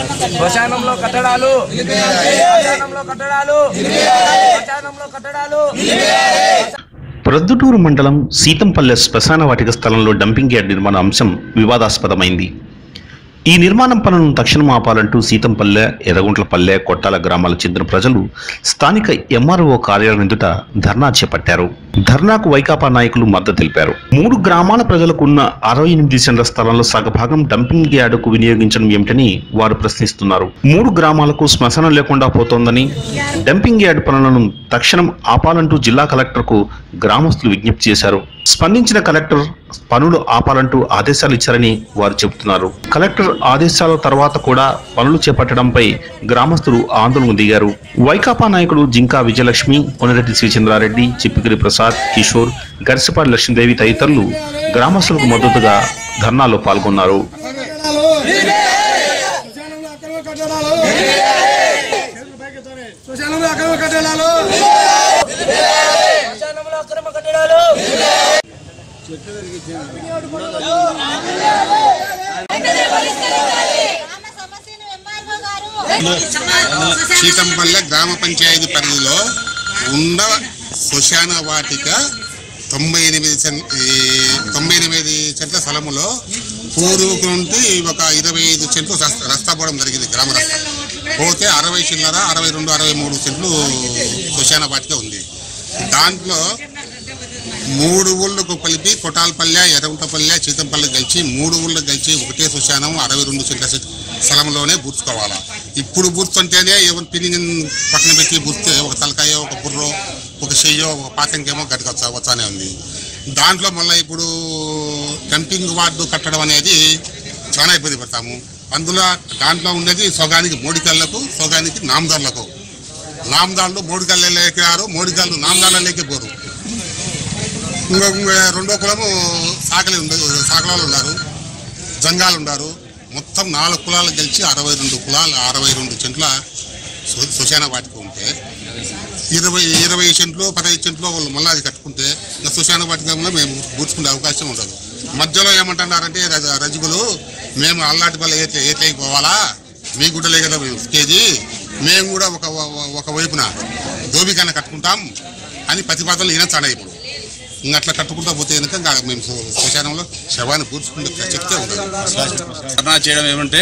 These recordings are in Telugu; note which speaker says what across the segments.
Speaker 1: శ్మశానంలో కట్టడాలు శ్మశానంలో కట్టడాలు శ్మశానంలో కట్టడాలు
Speaker 2: ప్రొద్దుటూరు మండలం సీతంపల్లె శ్మశాన వాటిక స్థలంలో డంపింగ్ యార్డ్ నిర్మాణ అంశం వివాదాస్పదమైంది ఈ నిర్మాణం పనులను తక్షణం ఆపాలంటూ సీతంపల్లె ఎర్రగుంట్లపల్లె కొట్టాల గ్రామాలకు చెందిన ప్రజలు స్థానిక ఎంఆర్ఓ కార్యాలయం ఎదుట ధర్నా చేపట్టారు ధర్నాకు వైకాపా నాయకులు మద్దతు తెలిపారు మూడు గ్రామాల ప్రజలకు ఉన్న అరవై ఎనిమిది సెంట్ల స్థలంలో సగభాగం డంపింగ్ యార్డుకు వినియోగించడం ఏమిటని వారు ప్రశ్నిస్తున్నారు మూడు గ్రామాలకు శ్మశానం లేకుండా పోతోందని డంపింగ్ యార్డ్ పనులను తక్షణం ఆపాలంటూ జిల్లా కలెక్టర్కు గ్రామస్తులు విజ్ఞప్తి చేశారు స్పందించిన కలెక్టర్ పనులు ఆపాలంటూ ఆదేశాలు ఇచ్చారని వారు చెబుతున్నారు కలెక్టర్ ఆదేశాల తర్వాత కూడా పనులు చేపట్టడంపై గ్రామస్తులు ఆందోళన దిగారు వైకాపా నాయకుడు జింకా విజయలక్ష్మి కొనిరెడ్డి శ్రీచంద్రారెడ్డి చిప్పిగిరి ప్రసాద్ కిషోర్ గరిసపాటి లక్ష్మీదేవి తదితరులు గ్రామస్తులకు మద్దతుగా ధర్నాలో పాల్గొన్నారు
Speaker 3: శ్మశానంలో అక్రమ కట్టడాలు శ్మశానంలో అక్రమ కట్టడాలు
Speaker 1: శ్మశానంలో అక్రమ కట్టడాలు
Speaker 4: గ్రామ సమస్యను ఎంఆర్ఓ గారు
Speaker 5: సీతంపల్లె గ్రామ పంచాయతీ పరిధిలో ఉన్న శ్మశాన వాటిక తొంభై ఎనిమిది సెం- ఈ తొంభై ఎనిమిది సెంట్ల స్థలములో పూర్వకు నుండి ఒక ఇరవై ఐదు సెంట్లు రస్త- రస్తా పోవడం జరిగింది గ్రామ రస్తా పోతే అరవై చిల్లర అరవై రెండు అరవై మూడు సెంట్లు శ్మశాన వాటిక ఉంది దాంట్లో మూడు ఊళ్ళకు కలిపి కొటాలపల్లె ఎర్రగుంటపల్లె చీతంపల్లె కలిసి మూడు ఊళ్ళో కలిసి ఒకటే శ్మశానం అరవై రెండు సెంట్ల సె- స్థలంలోనే బూర్చుకోవాలా ఇప్పుడు బూర్చుంటేనే ఎవరు పిల్లి పక్కన పెట్టి బూర్స్తే ఒక తలకాయ ఒక బుర్రో ఒక చెయ్యో ఒక పాతంకేమో గట్టుకొచ్చా వచ్చానే ఉంది దాంట్లో మళ్ళీ ఇప్పుడు డంపింగ్ వార్డు కట్టడం అనేది చాలా ఇబ్బంది పడతాము అందులో దాంట్లో ఉండేది సొగానికి మోడికల్లకు సొగానికి నామదారులకు నామదారులు మోడికల్లోకి రారు మోడికల్లు నామదారులలోకి పోరు ఇంకో ఇంకో రెండో కులము సాకలి ఉండదు సాకలాలు ఉన్నారు జంగాలు ఉన్నారు మొత్తం నాలుగు కులాలు కలిసి అరవై రెండు కులాలు అరవై రెండు చెంట్ల శ్మ- శ్మశాన వాటిక ఉంటే ఇరవై ఇరవై సెంట్లు పదహైదు సెంట్లు వాళ్ళు మళ్ళీ అది కట్టుకుంటే ఇంకా శ్మశాన వాటికంలో మేము పూడ్చుకునే అవకాశం ఉండదు మధ్యలో ఏమంటున్నారంటే రజ- రజకులు మేము అల్లాటి పల్లె ఏట్లే ఏట్లేకి పోవాలా మీ గుడ్డలే కదా మేము ఉతికేది మేము కూడా ఒక ఒక- ఒక వైపున దోబికైనా కట్టుకుంటాం అని ప్రతిపాదనలు వినచాడా ఇప్పుడు ఇంకా అట్లా కట్టుకుంటా పోతే కనుక ఇంకా మేము శ్మ- శ్మశానంలో శవాన్ని పూడ్చుకుంటే చెప్తే ఉండదు
Speaker 6: ధర్నా చేయడం ఏమంటే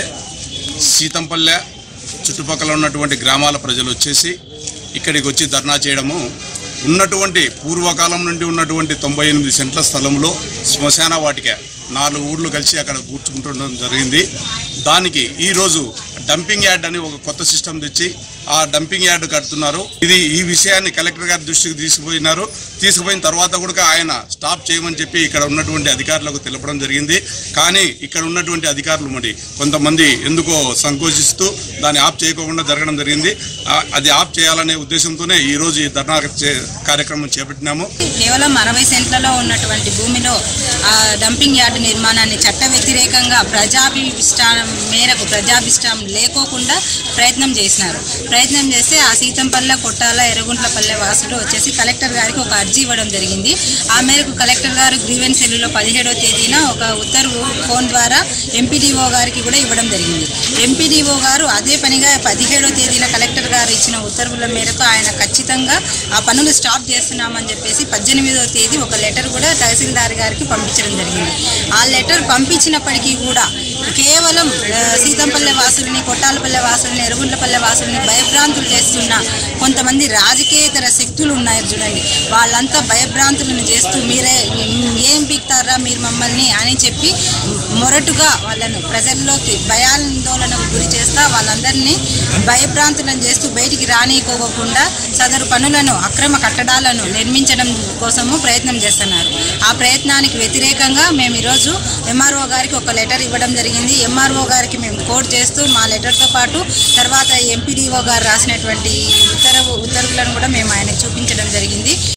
Speaker 6: సీతంపల్లె చుట్టుపక్కల ఉన్నటువంటి గ్రామాల ప్రజలు వచ్చేసి ఇక్కడికి వచ్చి ధర్నా చేయడము ఉన్నటువంటి పూర్వకాలం నుండి ఉన్నటువంటి తొంభై ఎనిమిది సెంట్ల స్థలంలో శ్మశాన వాటిక నాలుగు ఊర్లు కలిసి అక్కడ కూర్చుకుంటుండడం జరిగింది దానికి ఈరోజు డంపింగ్ యార్డ్ అని ఒక కొత్త సిస్టమ్ తెచ్చి ఆ డంపింగ్ యార్డ్ కడుతున్నారు ఇది ఈ విషయాన్ని కలెక్టర్ గారి దృష్టికి తీసుకుపోయినారు తీసుకుపోయిన తర్వాత కూడా ఆయన స్టాప్ చేయమని చెప్పి ఇక్కడ ఉన్నటువంటి అధికారులకు తెలపడం జరిగింది కానీ ఇక్కడ ఉన్నటువంటి అధికారులు మరి కొంతమంది ఎందుకో సంకోచిస్తూ దాన్ని ఆఫ్ చేయకోకుండా జరగడం జరిగింది ఆ- అది ఆఫ్ చేయాలనే ఉద్దేశంతోనే ఈ రోజు ఈ ధర్నా చే- కార్యక్రమం చేపట్టినాము
Speaker 4: కేవలం అరవై సెంట్లలో ఉన్నటువంటి భూమిలో ఆ డంపింగ్ యార్డు నిర్మాణాన్ని చట్ట వ్యతిరేకంగా ప్రజాభిష్టానం మేరకు ప్రజాభిష్టం లేకోకుండా ప్రయత్నం చేసినారు ప్రయత్నం చేస్తే ఆ సీతంపల్లె కొట్టాల ఎర్రగుంట్లపల్లె వాసులు వచ్చేసి కలెక్టర్ గారికి ఒక అర్జీ ఇవ్వడం జరిగింది ఆ మేరకు కలెక్టర్ గారు గ్రీవెన్స్ సెల్లులో పదిహేడవ తేదీన ఒక ఉత్తర్వు ఫోన్ ద్వారా ఎంపీడీఓ గారికి కూడా ఇవ్వడం జరిగింది ఎంపీడీఓ గారు అదే పనిగా పదిహేడవ తేదీన కలెక్టర్ గారు ఇచ్చిన ఉత్తర్వుల మేరకు ఆయన ఖచ్చితంగా ఆ పనులు స్టాప్ చేస్తున్నామని చెప్పేసి పద్దెనిమిదవ తేదీ ఒక లెటర్ కూడా తహసీల్దార్ గారికి పంపించడం జరిగింది ఆ లెటర్ పంపించినప్పటికీ కూడా కేవలం ఆ, సీతంపల్లె వాసుల్ని కొట్టాలపల్లె వాసుల్ని ఎరుగుంట్లపల్లె వాసుల్ని భయభ్రాంతులు చేస్తున్న కొంతమంది రాజకీయేతర శక్తులు ఉన్నాయి చూడండి వాళ్ళంతా భయభ్రాంతులను చేస్తూ మీరే ఏం పీక్తారా మీరు మమ్మల్ని అని చెప్పి మొరటుగా వాళ్ళను ప్రజల్లోకి భయాందోళనకు గురి చేస్తా వాళ్ళందరినీ భయభ్రాంతులను చేస్తూ బయటికి రానికోకుండా సదరు పనులను అక్రమ కట్టడాలను నిర్మించడం కోసము ప్రయత్నం చేస్తున్నారు ఆ ప్రయత్నానికి వ్యతిరేకంగా మేము ఈరోజు ఎంఆర్ఓ గారికి ఒక లెటర్ ఇవ్వడం జరిగింది ఎంఆర్ఓ గారికి మేము కోడ్ చేస్తూ మా లెటర్తో పాటు తర్వాత ఎంపీడీఓ గారు రాసినటువంటి ఉత్తర్వు ఉత్తర్వులను కూడా మేము ఆయనకు చూపించడం జరిగింది